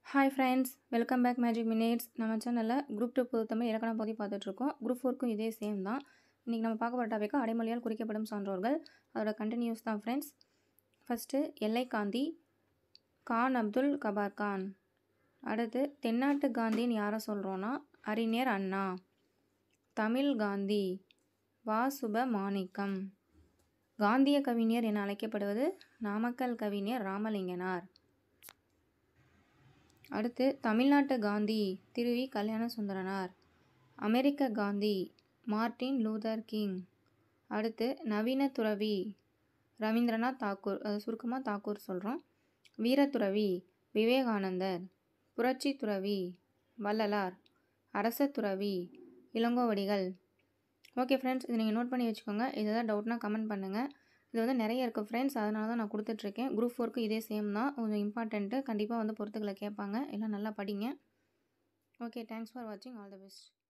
hi friends welcome back magic minutes நம்ம சேனலில் group two பொதுத்தமிழ் இலக்கண பகுதி பார்த்துட்ருக்கோம் குரூப் ஃபோருக்கும் இதே சேம் தான் இன்றைக்கி நம்ம பார்க்க போகிற டாபிக் அடைமொழியால் குறிக்கப்படும் சான்றோர்கள் அதோட கண்டினியூஸ் தான் ஃப்ரெண்ட்ஸ் ஃபஸ்ட்டு எல்லை காந்தி கான் அப்துல் கபார் கான் அடுத்து தென்னாட்டு காந்தின்னு யாரை சொல்கிறோன்னா அறிஞர் அண்ணா தமிழ் காந்தி வாசுப மாணிக்கம் காந்திய கவிஞர் என அழைக்கப்படுவது நாமக்கல் கவிஞர் ராமலிங்கனார் அடுத்து தமிழ்நாட்டு காந்தி திருவி கல்யாண சுந்தரனார் அமெரிக்க காந்தி மார்ட்டின் லூதர் கிங் அடுத்து நவீன துறவி ரவீந்திரநாத் தாக்கூர் அது சுருக்கமாக தாக்கூர் சொல்கிறோம் வீரத்துறவி விவேகானந்தர் புரட்சி துறவி வள்ளலார் அரச துறவி இளங்கோவடிகள் ஓகே ஃப்ரெண்ட்ஸ் இது நீங்கள் நோட் பண்ணி வச்சுக்கோங்க இது எதாவது டவுட்னா கமெண்ட் பண்ணுங்கள் இது வந்து நிறைய இருக்குது ஃப்ரெண்ட்ஸ் அதனால தான் நான் கொடுத்துட்ருக்கேன் குரூப் ஃபோருக்கு இதே சேம் தான் கொஞ்சம் இம்பார்ட்டண்ட்டு கண்டிப்பாக வந்து பொறுத்துக்களை கேட்பாங்க எல்லாம் நல்லா படிங்க ஓகே தேங்க்ஸ் ஃபார் வாட்சிங் ஆல் த பெஸ்ட்